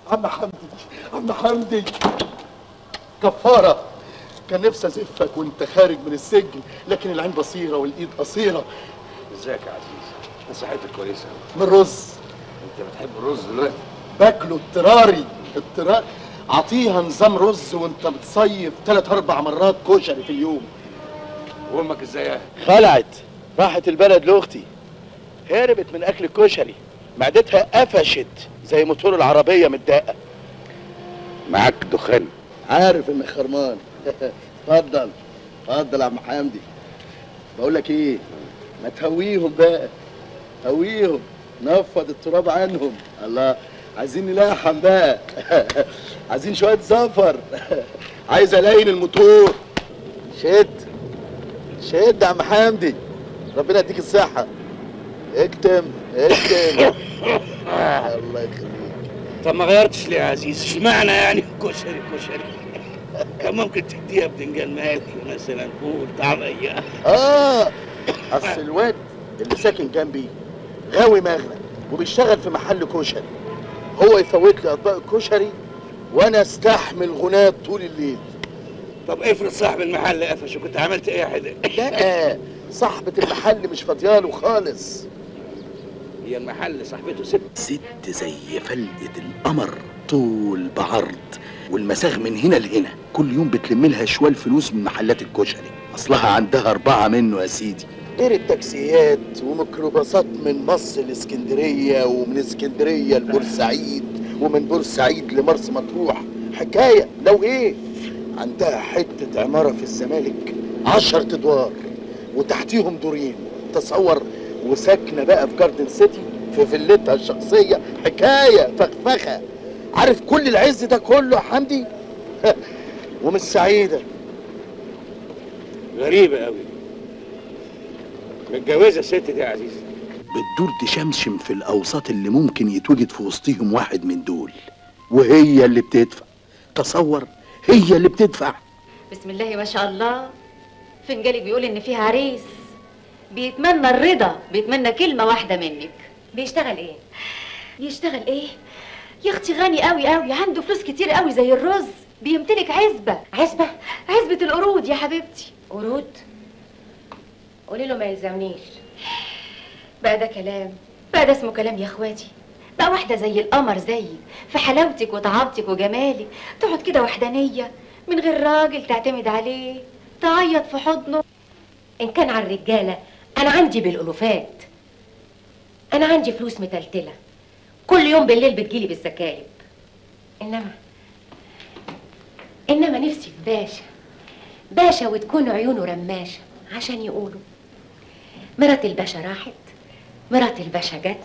عم حمدي عم حمدي كفاره كان نفسي ازفك وانت خارج من السجن لكن العين بصيره والايد قصيره ازيك يا عزيز انا صحتك كويسه من رز انت بتحب الرز دلوقتي باكله اضطراري اضطرار عطيها نظام رز وانت بتصيف ثلاث اربع مرات كشري في اليوم وامك ازاي خلعت راحت البلد لاختي هربت من اكل الكشري معدتها قفشت زي موتور العربيه متضايقه معاك دخان عارف انك خرمان اتفضل اتفضل يا عم حمدي بقول لك ايه ما تهويهم بقى هويهم نفض التراب عنهم الله عايزين نلحم بقى عايزين شويه زفر عايز الين الموتور شد شد يا عم حمدي ربنا يديك الصحه اكتم اكتم الله يخليك طب ما غيرتش ليه يا عزيز اشمعنى يعني كشري كشري كان ممكن تديها بدنجان مالي مثلا فول طعميه اه اصل الواد اللي ساكن جنبي غاوي مغنى وبيشتغل في محل كشري هو يفوت لي اطباق الكشري وانا استحمل غناه طول الليل طب افرض صاحب المحل قفش وكنت عملت ايه يا حدق لا صاحبة المحل مش فاضياله خالص هي المحل صاحبته ست ست زي فلقة القمر طول بعرض والمساغ من هنا لهنا كل يوم بتلم لها شوال فلوس من محلات الكشري اصلها عندها اربعة منه يا سيدي غير التاكسيات وميكروباصات من مصر لاسكندرية ومن اسكندرية لبورسعيد ومن بورسعيد لمرسى مطروح حكاية لو ايه عندها حتة عمارة في الزمالك عشر ادوار وتحتيهم دورين تصور وساكنة بقى في جاردن سيتي في فيلتها الشخصية حكاية فخفخة عارف كل العز ده كله يا حمدي ومش سعيدة غريبه قوي متجوزه الست دي يا عزيز بتدور تشمشم في الاوساط اللي ممكن يتوجد في وسطهم واحد من دول وهي اللي بتدفع تصور هي اللي بتدفع بسم الله ما شاء الله فنجالك بيقول ان فيها عريس بيتمنى الرضا بيتمنى كلمة واحدة منك بيشتغل ايه بيشتغل ايه يا اختي غني قوي قوي عنده فلوس كتير قوي زي الرز بيمتلك عزبة عزبة عزبة القرود يا حبيبتي قرود قولي له ما يلزمنيش بقى ده كلام بقى ده اسمه كلام يا اخواتي بقى واحدة زي القمر زيك في حلاوتك وطعامتك وجمالك تقعد كده وحدانية من غير راجل تعتمد عليه تعيط في حضنه ان كان على الرجاله انا عندي بالالوفات انا عندي فلوس متلتله كل يوم بالليل بتجيلي بالسكايب انما انما نفسي في باشا باشا وتكون عيونه رماشه عشان يقولوا مرات الباشا راحت مرات الباشا جت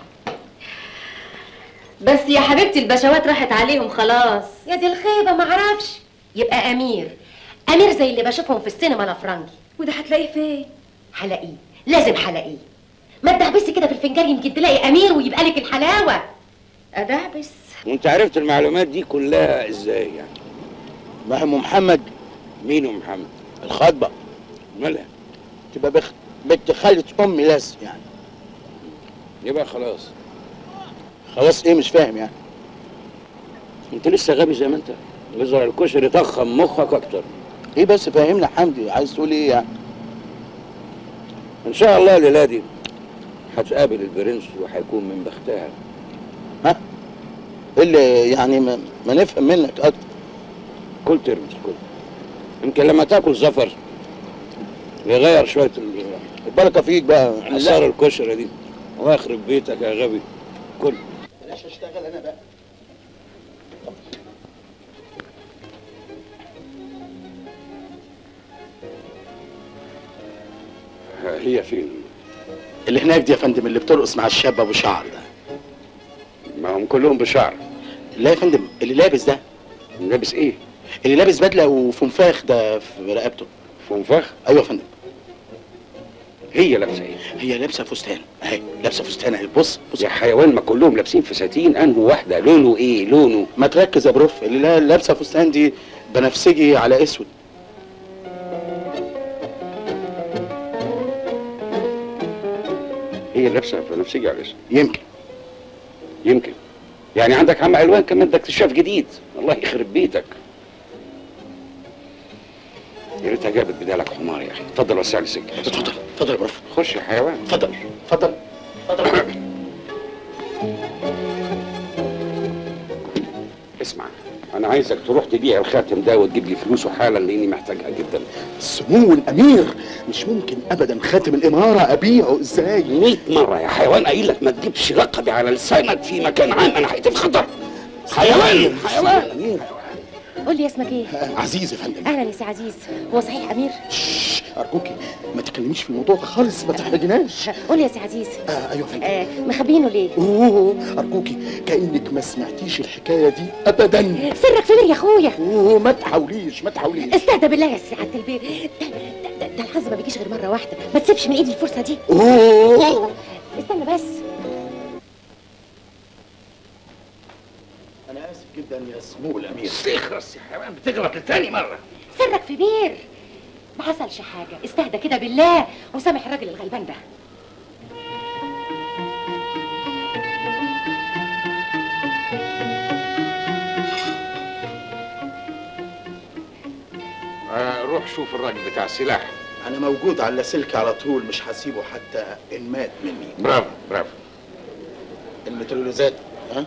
بس يا حبيبتي البشوات راحت عليهم خلاص يا دي الخيبه معرفش يبقى امير امير زي اللي بشوفهم في السينما الافرنجي وده هتلاقيه فين هلاقيه لازم هلاقيه ما تدعبسي كده في الفنجان يمكن تلاقي امير ويبقى لك الحلاوه ادعبس وانت عرفت المعلومات دي كلها ازاي يعني ما هي ام محمد مين ام محمد الخطبة مالها تبقى بخ... بنت خالة امي لازم يعني يبقى خلاص خلاص ايه مش فاهم يعني انت لسه غبي زي ما انت يظهر الكشري ضخم مخك اكتر ايه بس فاهمنا حمدي عايز تقول ايه يعني ان شاء الله الليله دي هتقابل البرنس وهيكون من بختها ها إيه اللي يعني ما, ما نفهم منك اكتر كل ترمس كل يمكن لما تاكل زفر يغير شويه ال- البركه فيك بقى اثار الكشري دي الله يخرب بيتك يا غبي كل بلاش اشتغل انا بقى هي فين اللي هناك دي يا فندم اللي بترقص مع الشاب ابو شعر ده ما هم كلهم بشعر لا يا فندم اللي لابس ده لابس ايه اللي لابس بدله وفنفاخ ده في رقبته فنفخ ايوه يا فندم هي لابسه ايه هي لابسه فستان اهي لابسه فستان اهي بص بص يا حيوان ما كلهم لابسين فساتين انه واحده لونه ايه لونه ما تركز يا بروف اللي لا- لابسه فستان دي بنفسجي على اسود هي لابسه بنفسجي على اسم يمكن يمكن يعني عندك عم علوان كمان ده اكتشاف جديد الله يخرب بيتك يا ريتها جابت بدالك حمار يا اخي اتفضل وسع لي سكه اتفضل اتفضل يا مرفق خش يا حيوان اتفضل اتفضل اتفضل اسمع انا عايزك تروح تبيع الخاتم ده وتجيب لي فلوسه حالا لاني محتاجها جدا سمو الامير مش ممكن ابدا خاتم الاماره ابيعه ازاي 100 مره يا حيوان قايل لك ما تجيبش لقبي على لسانك في مكان عام انا حقيقتي في خطر حيوان حيوان قول لي اسمك ايه آه، عزيز يا فندم اهلا يا سي عزيز هو صحيح امير شش، ارجوكي ما تتكلميش في الموضوع ده خالص ما تحرجناش قول لي يا سي عزيز آه ايوه يا فندم آه مخبينه ليه اوه ارجوكي كانك ما سمعتيش الحكايه دي ابدا سرك في مين يا اخويا اوه ما تحاوليش ما تحاوليش استهدى بالله يا سي عبد البيت ده, ده, ده, ده الحظ ما بيجيش غير مره واحده ما تسيبش من ايدي الفرصه دي اوه استنى بس انا اسف جدا يا سمو الامير استخرس يا حيوان بتغلط لتاني مره سرك في بير ما حصلش حاجه استهدى كده بالله وسامح الراجل الغلبان ده آه روح شوف الراجل بتاع السلاح انا موجود على اللاسلكي على طول مش هسيبه حتى ان مات مني برافو برافو المترولوزات ها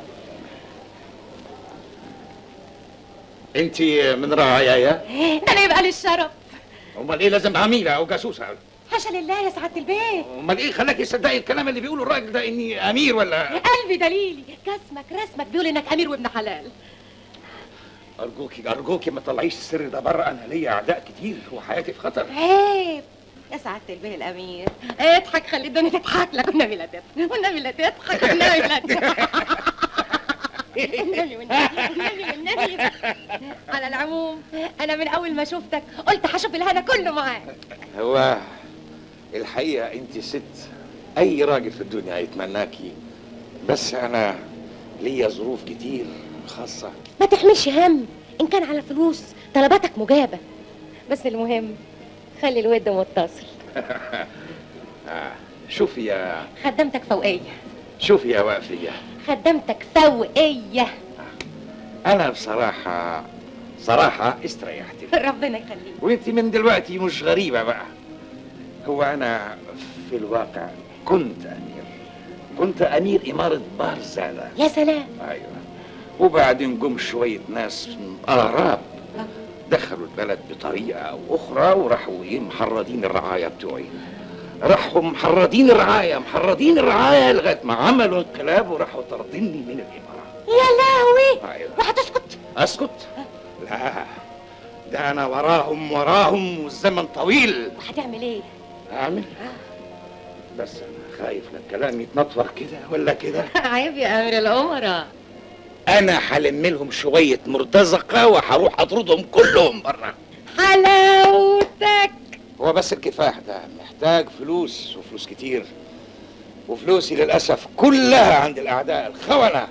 انت من رعايايا ده انا يبقى لي الشرف امال ايه لازم عميله او جاسوسه حاشا لله يا سعاده البيت امال ايه خلاك تصدقي الكلام اللي بيقوله الراجل ده اني امير ولا قلبي دليلي كسمك رسمك بيقول انك امير وابن حلال ارجوكي ارجوكي ما تطلعيش السر ده بره انا ليا اعداء كتير وحياتي في خطر عيب يا سعادة البيه الأمير اضحك خلي الدنيا تضحك لك والنبي لا تضحك والنبي لا تضحك والنبي لا تضحك والنبي والنبي والنبي والنبي على العموم أنا من أول ما شفتك قلت هشوف الهنا كله معاك هو الحقيقه انت ست اي راجل في الدنيا يتمناكي بس انا ليا ظروف كتير خاصه ما تحملش هم إن كان على فلوس طلباتك مجابة بس المهم خلي الود متصل آه، شوفي يا خدمتك فوقية شوفي يا وافيه خدمتك فوقية انا بصراحه صراحه استريحت لك. ربنا يخليك وانت من دلوقتي مش غريبه بقى هو انا في الواقع كنت امير كنت امير اماره بارزاده يا سلام ايوه وبعدين جم شويه ناس اغراب دخلوا البلد بطريقه او اخرى وراحوا ايه محرضين الرعايه بتوعي راحوا محرضين الرعايه محرضين الرعايه لغايه ما عملوا انقلاب وراحوا طردني من الاماره يا لهوي ايوه وهتسكت اسكت لا ده انا وراهم وراهم والزمن طويل وهتعمل ايه اعمل بس انا خايف لا الكلام يتنطور كده ولا كده عيب يا امير الامراء انا هلم لهم شويه مرتزقه وهروح اطردهم كلهم بره حلاوتك هو بس الكفاح ده محتاج فلوس وفلوس كتير وفلوسي للاسف كلها عند الاعداء الخونه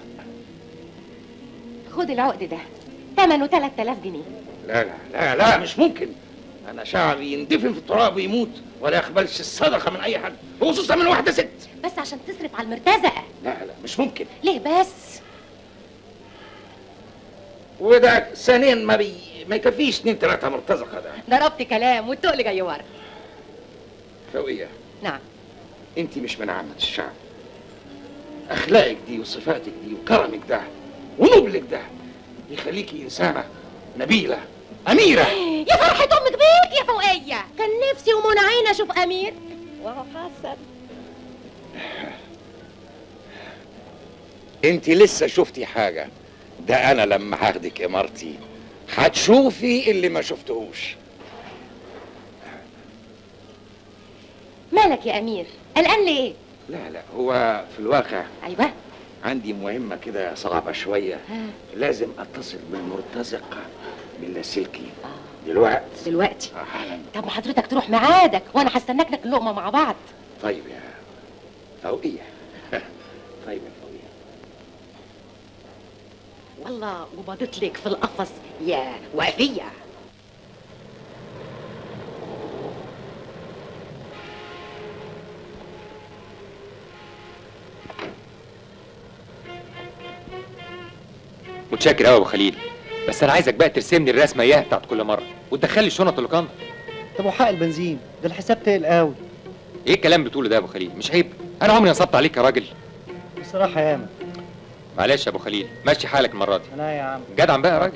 خد العقد ده ثمنه 3000 جنيه لا لا لا لا مش ممكن انا شعبي يندفن في التراب ويموت ولا يقبلش الصدقه من اي حد خصوصا من واحده ست بس عشان تصرف على المرتزقه لا لا مش ممكن ليه بس وده ثانيا ما بي ما يكفيش اتنين تلاته مرتزقه ده ضربت كلام والتقل جاي ورا فوقيه نعم انت مش من عامه الشعب اخلاقك دي وصفاتك دي وكرمك ده ونبلك ده يخليكي انسانه نبيله اميره يا فرحة امك بيك يا فوقية كان نفسي ومنى عيني اشوف امير وهو حصل انت لسه شفتي حاجه ده انا لما هاخدك امارتي هتشوفي اللي ما شفتهوش مالك يا امير قلقان ليه لا لا هو في الواقع ايوه عندي مهمة كده صعبة شوية ها. لازم اتصل بالمرتزقة باللاسلكي دلوقتي دلوقتي آه، حالا طب ما حضرتك تروح ميعادك وانا هستناك لك اللقمه مع بعض طيب يا فوقية طيب يا فوقية والله وبضت لك في القفص يا وقفيه متشكر قوي يا ابو خليل بس انا عايزك بقى ترسم لي الرسمه اياها بتاعت كل مره وتدخل لي الشنط اللوكاندا طب وحق البنزين ده الحساب تقل قوي ايه الكلام اللي بتقوله ده يا ابو خليل مش عيب انا عمري نصبت عليك يا راجل بصراحه ياما معلش يا ابو خليل مشي حالك المره دي انا يا عم جدع بقى يا راجل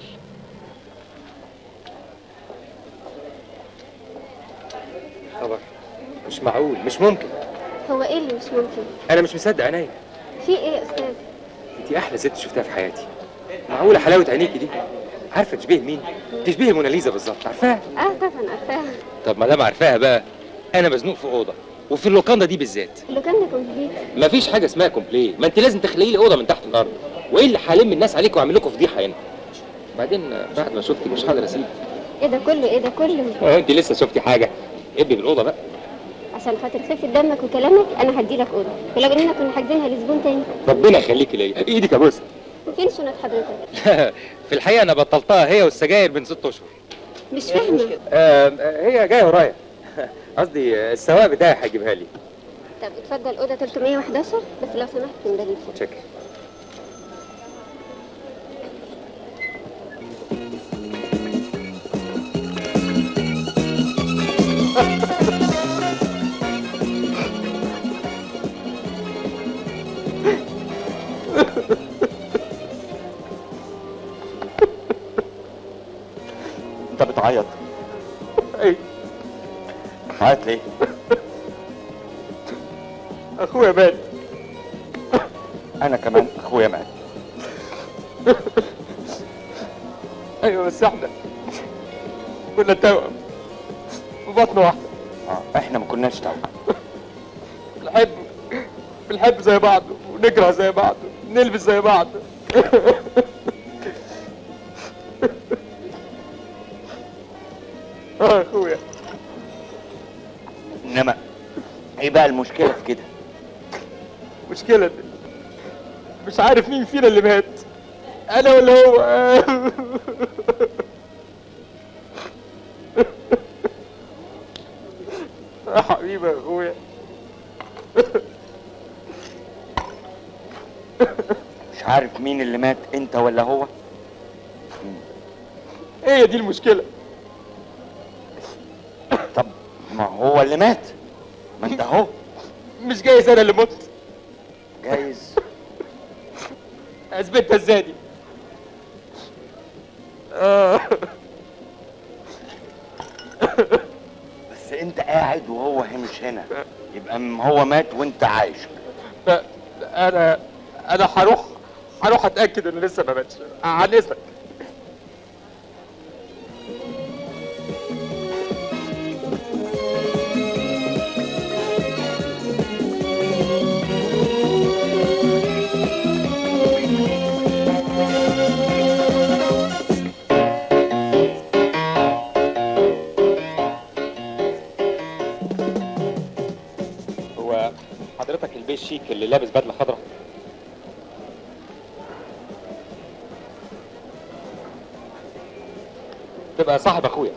خبر مش معقول مش ممكن هو ايه اللي مش ممكن انا مش مصدق عينيا في ايه يا استاذ انت احلى ست شفتها في حياتي معقوله حلاوه عينيكي دي عارفه تشبه مين تشبه الموناليزا بالظبط عارفاها اه طبعا عارفاها طب ما دام عارفاها بقى انا مزنوق في اوضه وفي اللوكاندا دي بالذات اللي كان كومبليت مفيش حاجه اسمها كومبلي ما انت لازم تخلقي لي اوضه من تحت الارض وايه اللي هلم الناس عليك واعمل لكم فضيحه هنا بعدين بعد ما شفتك مش هقدر اسيبك ايه ده كله ايه ده كله اه انت لسه شفتي حاجه ابني بالاوضه بقى عشان خاطر خفة دمك وكلامك انا هديلك اوضه ولو اننا كنا حاجزينها لزبون تاني ربنا يخليكي ليا ايدك يا بوسه فين شنط حضرتك في الحقيقه انا بطلتها هي والسجاير من ست اشهر مش فاهمه هي جايه ورايا قصدي السواق بتاعي هيجيبها لي طب اتفضل اوضه 311 بس لو سمحت من بدري متشكر انت بتعيط ايه بتعيط ليه اخويا مات انا كمان اخويا مات ايوه بس احنا كنا توأم في بطن واحده اه احنا ما كناش توأم بنحب بنحب زي بعض ونكره زي بعض نلبس زي بعض اه اخويا انما ايه بقى المشكله في كده مشكلة مش عارف مين فينا اللي مات انا ولا هو يا حبيبي يا اخويا مش عارف مين اللي مات انت ولا هو هي دي المشكلة طب ما هو اللي مات ما انت اهو مش جايز انا اللي مت جايز اثبتها ازاي دي آه. بس انت قاعد وهو مش هنا يبقى م- هو مات وانت عايش لا انا انا هروح هروح اتاكد انه لسه ما ماتش عن اذنك هو حضرتك البيت شيك اللي لابس بدله خضراء تبقى صاحب اخويا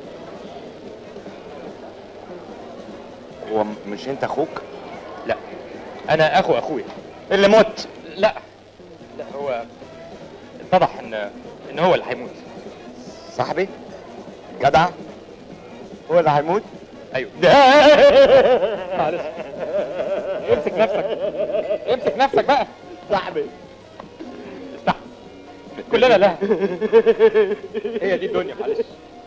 هو م- مش انت اخوك لا انا اخو اخويا اللي مت لا لا هو اتضح ان ان هو اللي هيموت صاحبي جدع هو اللي هيموت ايوه معلش امسك نفسك امسك نفسك بقى صاحبي استحمل كلنا لا هي دي الدنيا معلش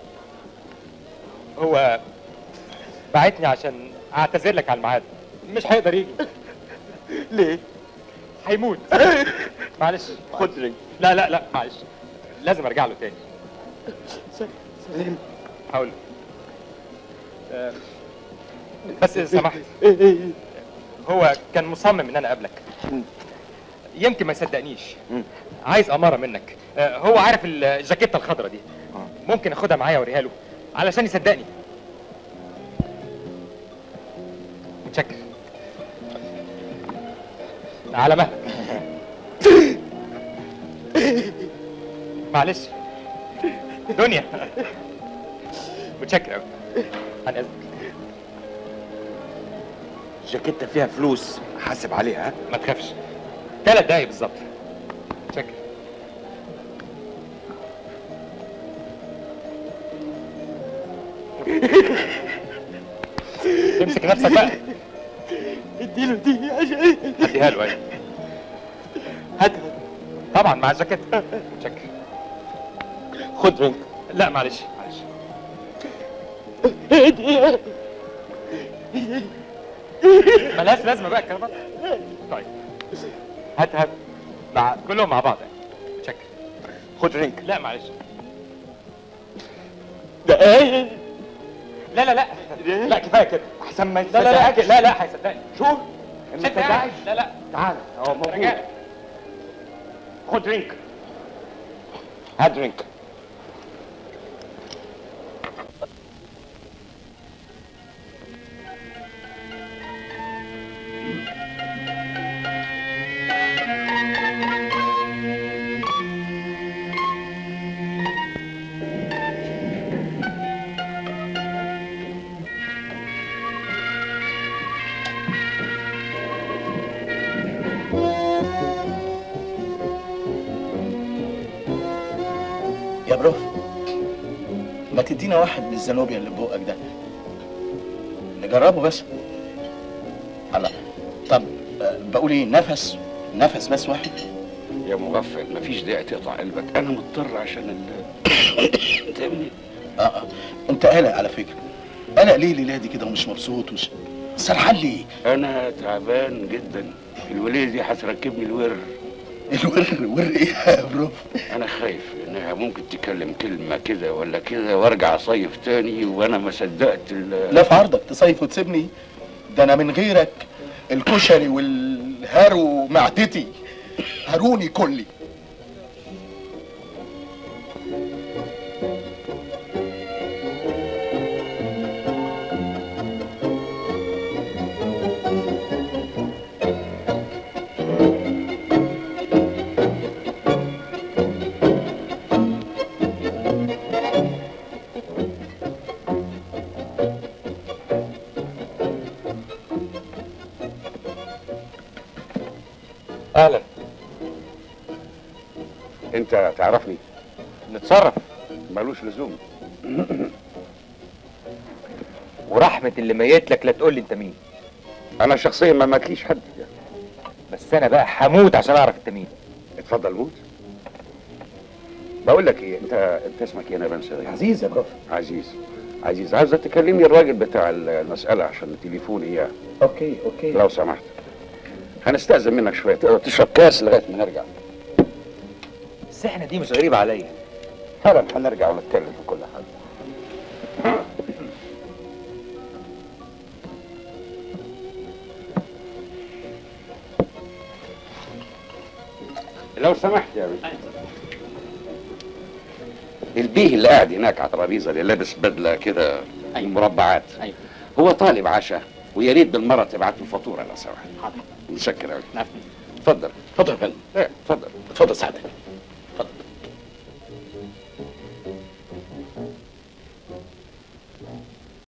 هو بعتني عشان اعتذر لك على الميعاد مش هيقدر يجي ليه؟ هيموت معلش خد رجل لا لا لا معلش لازم ارجع له تاني سلام هقول له. آه، بس سمحت هو كان مصمم ان انا اقابلك يمكن ما يصدقنيش مم. عايز اماره منك آه، هو عارف الجاكيته الخضراء دي آه. ممكن اخدها معايا اوريها له علشان يصدقني متشكر على مهلك معلش دنيا متشكر قوي عن اذنك الجاكيتة فيها فلوس حاسب عليها ها؟ ما تخافش ثلاث دقايق بالظبط متشكر تمسك نفسك بقى اديله دي عشان اديها له ايوه هاتها طبعا مع الجاكيت شكل خد منك لا معلش معلش ادي ملهاش لازمه بقى الكلام ده طيب هات هات مع كلهم مع بعض يعني شكل خد درينك لا معلش ده ايه لا لا لا لا كفايه كده احسن ما لا لا لا يتصدقش. لا لا هيصدقني شوف انت انت قاعد لا لا تعال اهو موجود رجال خد درينك هات درينك يا بروف ما تدينا واحد من الزنوبيا اللي ببقك ده نجربه بس الله طب آه، بقول ايه نفس نفس بس واحد يا مغفل مفيش داعي تقطع قلبك انا مضطر عشان ال تعمل اه اه انت قلق على فكره قلق ليه الليله دي كده ومش مبسوط وش سرحان ليه انا تعبان جدا الوليه دي هتركبني الور الور ور ايه يا بروف انا خايف انها ممكن تكلم كلمه كده ولا كده وارجع اصيف تاني وانا ما صدقت ال- لا في عرضك تصيف وتسيبني ده انا من غيرك الكشري والهرو معدتي هروني كلي اهلا انت تعرفني نتصرف ملوش لزوم ورحمه اللي ميت لك لا تقول لي انت مين انا شخصيا ما ماتليش حد بس انا بقى هموت عشان اعرف انت مين اتفضل موت بقول لك ايه انت انت اسمك ايه انا بنسى عزيز يا بروف عزيز عزيز عايزك تكلمني الراجل بتاع المسألة عشان التليفون اياه اوكي اوكي لو سمحت هنستأذن منك شوية تقدر تشرب كاس لغاية ما نرجع السحنه دي مش غريبه عليا هلا هنرجع ونتكلم في كل حاجة لو سمحت يا بيه البيه اللي قاعد هناك على الترابيزه اللي لابس بدله كده مربعات أيوة. هو طالب عشاء ويا ريت بالمره تبعت له فاتوره لو سمحت حاضر متشكر قوي نعم اتفضل اتفضل يا فندم ايه اتفضل اتفضل سعادتك